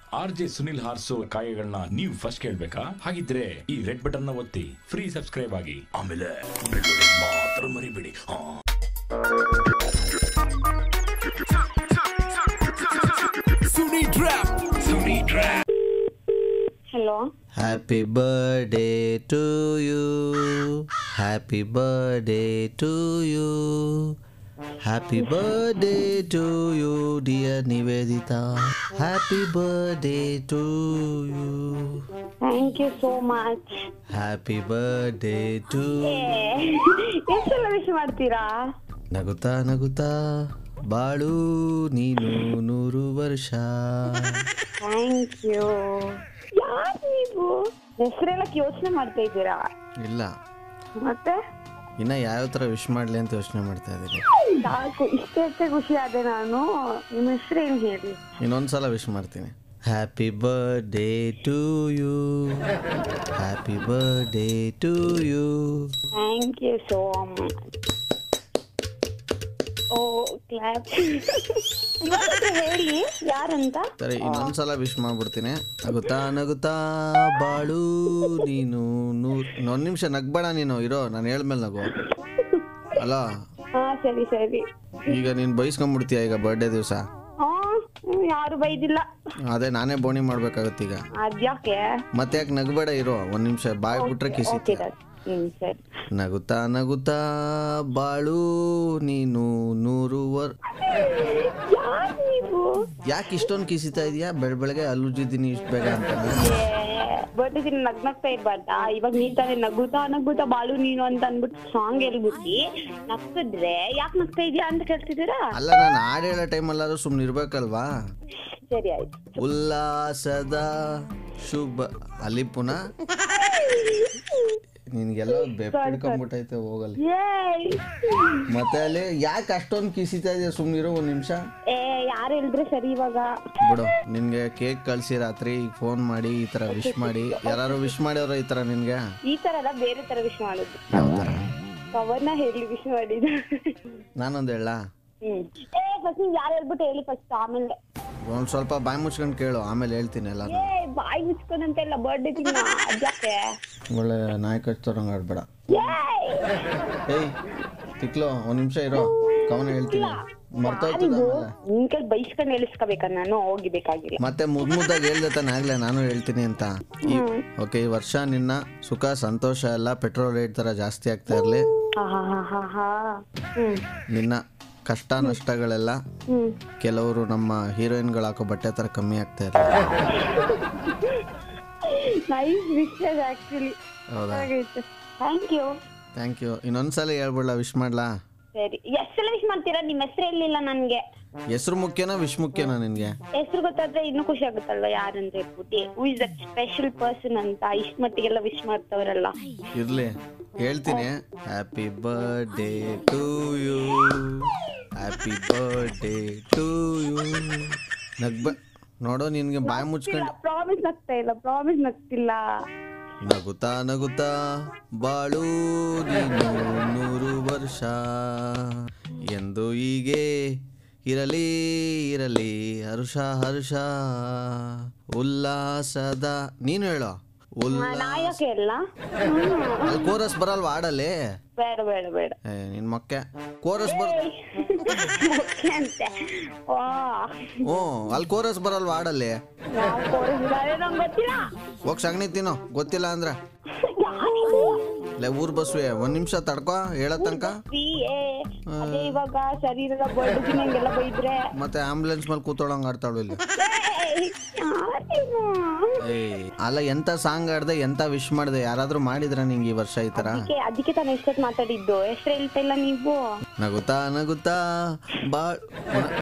R J Sunil ಹಾರ್ಸೋ ಕಾಯಗಳನ್ನ ನೀವು ಫಸ್ಟ್ ಕೇಳ್ಬೇಕಾ ಹಾಗಿದ್ರೆ ಈ ರೆಡ್ ಬಟನ್ ನ ಒತ್ತಿ ಫ್ರೀ ಸಬ್ಸ್ಕ್ರೈಬ್ ಆಗಿ ಆಮೇಲೆ ಬೆಳ್ಳುಳ್ಳಿ ಮಾತ್ರ ಮರಿಬೇಡಿ ಹಾ hello Happy birthday to you. Happy birthday to you. Happy birthday to you, dear Nivedita. Happy birthday to you. Thank you so much Happy birthday to ಎಷ್ಟೆಲ್ಲ ವಿಶ್ ಮಾಡ್ತೀರಾ ನಗುತ್ತಾ ನಗುತ್ತಾ ಬಾಳು ನೀನು ನೂರು ವರ್ಷ ಥ್ಯಾಂಕ್ ಯು ಯಾರು ನೀವು ಹೆಸರೆಲ್ಲ ಯೋಚನೆ ಮಾಡ್ತಾ ಇದ್ದೀರಾ ಇಲ್ಲ ಮತ್ತೆ ಇನ್ನ ಯಾವ ಥರ ವಿಶ್ ಮಾಡಲಿ ಅಂತ ಯೋಚನೆ ಮಾಡ್ತಾ ಇದ್ದೀನಿ ಸಾಕು ಇಷ್ಟೇ ಖುಷಿ ಆದೆ ನಾನು ನಿಮ್ಮ ಹೆಸರು ಏನು ಹೇಳಿ ಇನ್ನೊಂದ್ಸಲ ವಿಶ್ ಮಾಡ್ತೀನಿ happy birthday to you happy birthday to you thank you so much ಓ ಕ್ಲಾಪ್ ಹೇಳಿ ಯಾರಂತ ಸರಿ ಇನ್ನೊಂದ್ಸಲ ವಿಶ್ ಮಾಡ್ಬಿಡ್ತೀನಿ ನಗುತ್ತಾ ನಗುತ್ತಾ ಬಾಳು ನೀನು ನೂರ್ ಒಂದು ನಿಮಿಷ ನಗ್ಬೇಡ ನೀನು ಇರೋ ನಾನು ಹೇಳ್ಮೇಲೆ ನಗು ಅಲ್ಲ ಹಾ ಸರಿ ಸರಿ ಈಗ ನೀನು ಬೈಸ್ಕೊಂಡ್ಬಿಡ್ತೀಯ ಈಗ ಬರ್ಡೇ ದಿವಸ ಹಾ ಯಾರು ಬೈದಿಲ್ಲ ಅದೇ ನಾನೇ ಬೋಣಿ ಮಾಡ್ಬೇಕಾಗತ್ತೆ ಈಗ ಅದ್ಯಾಕೆ ಮತ್ತೆ ಯಾಕೆ ನಗಬೇಡ ಇರೋ ಒಂದು ನಿಮಿಷ ಬಾಯ್ ಬಿಟ್ರೆ ಓಕೆ ಕಿಸಿ ಹ್ಮ್ ಸರಿ ನಗುತ್ತಾ ನಗುತ್ತಾ ಬಾಳು ನೀನು ನೂರು ವರ್ ಯಾರು ನೀವು ಯಾಕೆ ಇಷ್ಟೊಂದು ಕಿಸಿತಾ ಇದೀಯಾ ಬೆಳ ಬೆಳಗ್ಗೆ ಅಲ್ಲುಜಿದ್ದೀನಿ ಇಷ್ಟು ಬೇಗ ಅಂತ ಬರ್ಡೇ ದಿನ ನಗ್ನಗ್ತಾ ಇರ್ಬಾರ್ದಾ ಇವಾಗ ನೀನ್ ತಾನೇ ನಗುತ್ತಾ ನಗುತ್ತಾ ಬಾಳು ನೀನು ಅಂತ ಅನ್ಬಿಟ್ಟು ಸಾಂಗ್ ಹೇಳ್ಬಿಟ್ಟಿ ನಗ್ಸಿದ್ರೆ ಯಾಕೆ ನಗ್ತಾ ಇದೀಯಾ ಅಂತ ಕೇಳ್ತಿದ್ದೀರಾ ಅಲ್ಲ ನಾನು ಹಾಡು ಹೇಳೋ ಟೈಮಲ್ಲಾದ್ರೂ ಸುಮ್ಮನೆ ಇರ್ಬೇಕಲ್ವಾ ಸರಿ ಆಯ್ತು ಉಲ್ಲಾಸದ ಶುಭ ಅಲ್ಲಿ ಪುನಃ ನಿನ್ಗೆಲ್ಲ ಬೆಪ್ಪಿಡ್ಕೊಂಡ್ಬಿಟ್ಟೈತೆ ಹೋಗಲ್ಲಿ ಏಯ್ ಮತ್ತೆ ಅಲ್ಲಿ ಯಾಕೆ ಅಷ್ಟೊಂದು ಕಿಸಿತಾ ಇದೆಯಾ ಸುಮ್ಮನಿರೋ ಒಂದು ನಿಮಿಷ ಏ ಯಾರು ಹೇಳಿದ್ರೆ ಸರಿ ಇವಾಗ ಬಿಡು ನಿನ್ಗೆ ಕೇಕ್ ಕಳ್ಸಿ ರಾತ್ರಿ ಫೋನ್ ಮಾಡಿ ಈ ತರ ವಿಶ್ ಮಾಡಿ ಯಾರು ವಿಶ್ ಮಾಡ್ಯಾರ ಈ ತರ ನಿನ್ಗೆ ಈ ತರ ಎಲ್ಲ ಬೇರೆ ತರ ವಿಶ್ ಮಾಡುದು ಯಾವ ತರ ಕವರ್ನ ಹೇಳಿ ವಿಶ್ ಮಾಡಿದ್ದು ನಾನೊಂದು ಹೇಳ ಹ್ಮ್ ಏ ಫಸ್ಟ್ ನೀವ್ ಯಾರು ಹೇಳ್ಬಿಟ್ಟು ಹೇಳಿ ಫಸ್ಟ್ ಆಮೇಲೆ ಒಂದ್ ಸ್ವಲ್ಪ ಬಾಯಿ ಮುಚ್ಕೊಂಡು ಕೇಳು ಆಮೇಲೆ ಹೇಳ್ತೀನಿ ಎಲ್ಲ ಏ ಬಾಯಿ ಮುಚ್ಕೊಂಡಂತೆಲ್ಲ ಬರ್ಡೇ ದಿನ ಅದ್ಯಾಕೆ ಒಳ್ಳೆ ನಾಯಕ ಹಚ್ತೋರಂಗ್ ಆಡ್ಬೇಡ ಏಯ್ ಏಯ್ ತಿಕ್ಲೋ ಒಂದ್ ನಿಮಿಷ ಇರೋ ಕವನ ಹೇಳ್ತೀನಿ ಮರ್ತೋಯ್ತದ ಆಮೇಲೆ ನಿನ್ ಕೈ ಬೈಸ್ಕೊಂಡ್ ಹೇಳಿಸ್ಕೋಬೇಕಾ ನಾನು ಹೋಗಿ ಬೇಕಾಗಿಲ್ಲ ಮತ್ತೆ ಮುದ್ ಮುದ್ದಾಗಿ ಹೇಳ್ದೆ ತಾನೆ ಆಗ್ಲೇ ನಾನು ಹೇಳ್ತೀನಿ ಅಂತ ಈ ಓಕೆ ಈ ವರ್ಷ ನಿನ್ನ ಸುಖ ಸಂತೋಷ ಎಲ್ಲ ಪೆಟ್ರೋಲ್ ರೇಟ್ ತರ ಜಾಸ್ತಿ ಆಗ್ತಾ ಇರ್ಲಿ ಹಾ ಹಾ ಹಾ ಹಾ ಹಾ ಹ್ಮ್ ನಿನ್ನ ಕಷ್ಟ ನಷ್ಟಗಳೆಲ್ಲ ಹ್ಮ್ ಕೆಲವರು ನಮ್ಮ ಹೀರೋಯಿನ್ಗಳು ಹಾಕೋ ಬಟ್ಟೆ ತರ ಕಮ್ಮಿ ಆಗ್ತಾ ಇರ್ಲಿ ನೈಸ್ ವಿಷಯ ಆಕ್ಚುಲಿ ಹೌದಾ ಹಾಗೈತೆ ಥ್ಯಾಂಕ್ ಯು ಥ್ಯಾಂಕ್ ಯು ಇನ್ನೊಂದ್ಸಲ ಹೇಳ್ಬಿಡ್ಲಾ ವಿಶ್ ಮಾಡ್ಲಾ ಸರಿ ಎಷ್ಟೆಲ್ಲ ವಿಶ್ ಮಾಡ್ತೀರಾ ನಿಮ್ಮ ಹೆಸರು ಎಲ್ಲಿಲ್ಲ ನನ್ಗೆ ಹೆಸರು ಮುಖ್ಯನಾ ವಿಶ್ ಮುಖ್ಯನಾ ನಿನ್ಗೆ ಹೆಸರು ಗೊತ್ತಾದ್ರೆ ಇನ್ನೂ ಖುಷಿ ಆಗುತ್ತಲ್ವಾ ಯಾರಂತ ಹೇಳ್ಬಿಟ್ಟು who is that special person ಅಂತ ಇಷ್ಟ ಮಟ್ಟಿಗೆಲ್ಲ ವಿಶ್ ಮಾಡ್ತವ್ರಲ್ಲ ಇರ್ಲಿ ಹೇಳ್ತೀನಿ happy birthday to you happy birthday to you ನಗ್ಬ ನೋಡೋ ನಿನ್ಗೆ ಬಾಯಿ ಮುಚ್ಕೊಂಡು ಪ್ರಾಮಿಸ್ ನಗ್ತಾ ಇಲ್ಲ ಪ್ರಾಮಿಸ್ ನಗ್ತಿಲ್ಲ ನಗುತ್ತಾ ನಗುತ್ತಾ ಬಾಳು ನೀನು ನೂರು ವರ್ಷ ಎಂದು ಹೀಗೆ ಇರಲಿ ಇರಲಿ ಹರ್ಷ ಹರ್ಷ ಉಲ್ಲಾಸದ ನೀನು ಹೇಳೋ ಉಲ್ಲ ನಾಯಕ ಎಲ್ಲ ಅಲ್ಲಿ ಕೋರಸ್ ಬರಲ್ವಾ ಆಡಲ್ಲಿ ಬೇಡ ಬೇಡ ಬೇಡ ಏ ನಿನ್ ಮಕ್ಕೆ ಕೋರಸ್ ಬರ್ ಮುಖ್ಯ ಅಂತೆ ವಾ ಹ್ಞೂ ಅಲ್ಲಿ ಕೋರಸ್ ಬರಲ್ವಾ ಆಡಲ್ಲಿ ಯಾವ ಕೋರಿಸಿದ್ದಾರೆ ನಂಗೆ ಗೊತ್ತಿಲ್ಲ ಹೋಗ್ ಸಗಣಿ ತಿನ್ನೋ ಗೊತ್ತಿಲ್ಲ ಅಂದ್ರೆ ಯಾರಿದು? ಲೇ ಊರ್ ಬಸ್ವೆ ಒಂದ್ ನಿಮಿಷ ತಡ್ಕೋ ಹೇಳೋ ತನಕ ಸಿ ಎ ಅದೇ ಇವಾಗ ಶರೀರದ ಬಡ್ದು ನಂಗೆಲ್ಲ ಬೈದ್ರೆ ಮತ್ತೆ ಆಂಬುಲೆನ್ಸ್ ಮೇಲೆ ಕೂತೋಳಂಗ್ ಆಡ್ತಾಳು ಇಲ್ಲಿ ಏಯ್, ಯಾರಿದು? ಏಯ್ ಅಲ್ಲ ಎಂತ ಸಾಂಗ್ ಆಡ್ದೆ ಎಂತ ವಿಶ್ ಮಾಡ್ದೆ ಯಾರಾದ್ರೂ ಮಾಡಿದ್ರ ನಿಂಗೆ ಈ ವರ್ಷ ಈ ತರ ಅದಕ್ಕೆ ಅದಕ್ಕೆ ತಾನು ಎಷ್ಟೊತ್ತು ಮಾತಾಡಿದ್ದು ಹೆಸರು ಹೇಳ್ತಾ ಇಲ್ಲ ನೀವು ನಗುತ್ತಾ ನಗುತ್ತಾ ಬಾಳ್